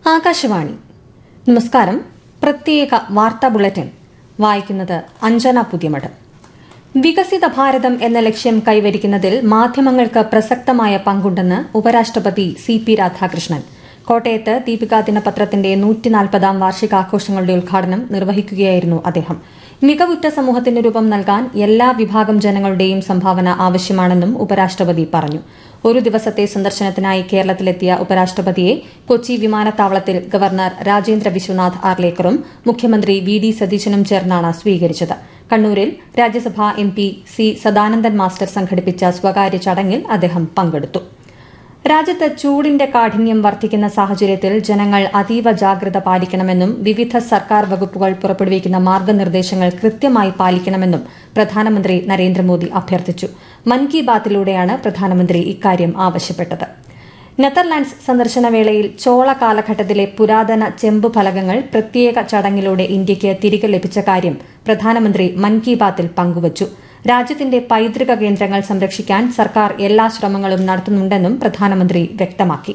ആകാശവാണി നമസ്കാരം പ്രത്യേക വാർത്താ ബുള്ളറ്റിൻ വായിക്കുന്നത് അഞ്ജന പുതിയമഠം വികസിത ഭാരതം എന്ന ലക്ഷ്യം കൈവരിക്കുന്നതിൽ മാധ്യമങ്ങൾക്ക് പ്രസക്തമായ പങ്കുണ്ടെന്ന് ഉപരാഷ്ട്രപതി സി പി രാധാകൃഷ്ണൻ കോട്ടയത്ത് ദീപിക ദിനപത്രത്തിന്റെ നൂറ്റിനാൽപ്പതാം വാർഷികാഘോഷങ്ങളുടെ ഉദ്ഘാടനം നിർവഹിക്കുകയായിരുന്നു അദ്ദേഹം മികവുറ്റ സമൂഹത്തിന് രൂപം നൽകാൻ എല്ലാ വിഭാഗം ജനങ്ങളുടെയും സംഭാവന ആവശ്യമാണെന്നും ഉപരാഷ്ട്രപതി പറഞ്ഞു ഒരു ദിവസത്തെ സന്ദർശനത്തിനായി കേരളത്തിലെത്തിയ ഉപരാഷ്ട്രപതിയെ കൊച്ചി വിമാനത്താവളത്തിൽ ഗവർണർ രാജേന്ദ്ര വിശ്വനാഥ് ആർലേക്കറും മുഖ്യമന്ത്രി വി ഡി സതീശനും ചേർന്നാണ് സ്വീകരിച്ചത് കണ്ണൂരിൽ രാജ്യസഭാ M P C Sadanandan master സംഘടിപ്പിച്ച സ്വകാര്യ ചടങ്ങിൽ അദ്ദേഹം പങ്കെടുത്തു രാജ്യത്ത് ചൂടിന്റെ കാഠിന്യം വർദ്ധിക്കുന്ന സാഹചര്യത്തിൽ ജനങ്ങൾ അതീവ ജാഗ്രത പാലിക്കണമെന്നും വിവിധ സർക്കാർ വകുപ്പുകൾ പുറപ്പെടുവിക്കുന്ന മാർഗനിർദ്ദേശങ്ങൾ കൃത്യമായി പാലിക്കണമെന്നും പ്രധാനമന്ത്രി നരേന്ദ്രമോദി അഭ്യർത്ഥിച്ചു മൻ കി ബാത്തിലൂടെയാണ് പ്രധാനമന്ത്രി ഇക്കാര്യം ആവശ്യപ്പെട്ടത് നെതർലാൻഡ്സ് സന്ദർശന വേളയിൽ ചോള കാലഘട്ടത്തിലെ പുരാതന ചെമ്പ് ഫലകങ്ങൾ പ്രത്യേക ചടങ്ങിലൂടെ ഇന്ത്യയ്ക്ക് തിരികെ ലഭിച്ച കാര്യം പ്രധാനമന്ത്രി മൻ കി ബാത്തിൽ പങ്കുവച്ചു രാജ്യത്തിന്റെ പൈതൃക കേന്ദ്രങ്ങൾ സംരക്ഷിക്കാൻ സർക്കാർ എല്ലാ ശ്രമങ്ങളും നടത്തുന്നുണ്ടെന്നും പ്രധാനമന്ത്രി വ്യക്തമാക്കി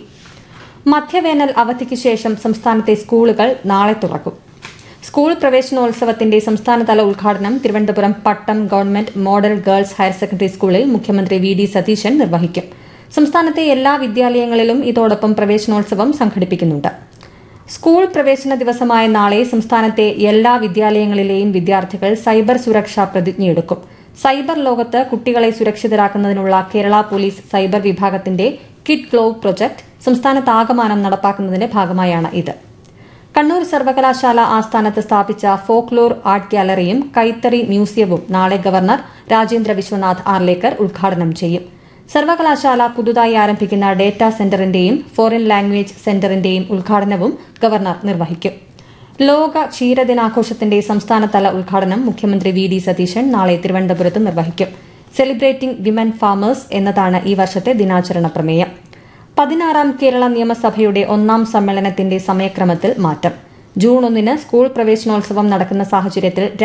മധ്യവേനൽ അവധിക്ക് ശേഷം സംസ്ഥാനത്തെ സ്കൂളുകൾ നാളെ തുറക്കും സ്കൂൾ പ്രവേശനോത്സവത്തിന്റെ സംസ്ഥാനതല ഉദ്ഘാടനം Thiruvananthapuram Pattom government model girls higher secondary സ്കൂളിൽ മുഖ്യമന്ത്രി വി ഡി സതീശൻ നിർവഹിക്കും സംസ്ഥാനത്തെ എല്ലാ വിദ്യാലയങ്ങളിലും ഇതോടൊപ്പം പ്രവേശനോത്സവം സംഘടിപ്പിക്കുന്നുണ്ട് സ്കൂൾ പ്രവേശന ദിവസമായ നാളെ സംസ്ഥാനത്തെ എല്ലാ വിദ്യാലയങ്ങളിലെയും വിദ്യാർത്ഥികൾ സൈബർ സുരക്ഷാ പ്രതിജ്ഞയെടുക്കും സൈബർ ലോകത്ത് കുട്ടികളെ സുരക്ഷിതരാക്കുന്നതിനുള്ള കേരള പോലീസ് സൈബർ വിഭാഗത്തിന്റെ കിഡ് ഗ്ലോ പ്രൊജക്ട് സംസ്ഥാനത്താകമാനം നടപ്പാക്കുന്നതിന്റെ ഭാഗമായാണ് ഇത് കണ്ണൂർ സർവകലാശാല ആസ്ഥാനത്ത് സ്ഥാപിച്ച ഫോക്ലോർ ആർട്ട് ഗാലറിയും കൈത്തറി മ്യൂസിയവും നാളെ ഗവർണർ രാജേന്ദ്ര വിശ്വനാഥ് ആർലേക്കർ ഉദ്ഘാടനം ചെയ്യും സർവകലാശാല പുതുതായി ആരംഭിക്കുന്ന ഡേറ്റാ സെന്ററിന്റെയും ഫോറിൻ ലാംഗ്വേജ് സെന്ററിന്റെയും ഉദ്ഘാടനവും ഗവർണർ നിർവഹിക്കും ലോക ക്ഷീരദിനാഘോഷത്തിന്റെ സംസ്ഥാനതല ഉദ്ഘാടനം മുഖ്യമന്ത്രി വി ഡി സതീശൻ നാളെ തിരുവനന്തപുരത്ത് നിർവഹിക്കും സെലിബ്രേറ്റിംഗ് വിമൻ ഫാമേഴ്സ് എന്നതാണ് ഈ വർഷത്തെ ദിനാചരണ പ്രമേയം പതിനാറാം കേരള നിയമസഭയുടെ ഒന്നാം സമ്മേളനത്തിന്റെ സമയക്രമത്തിൽ മാറ്റം ജൂൺ ഒന്നിന് സ്കൂൾ പ്രവേശനോത്സവം നടക്കുന്ന സാഹചര്യത്തിൽ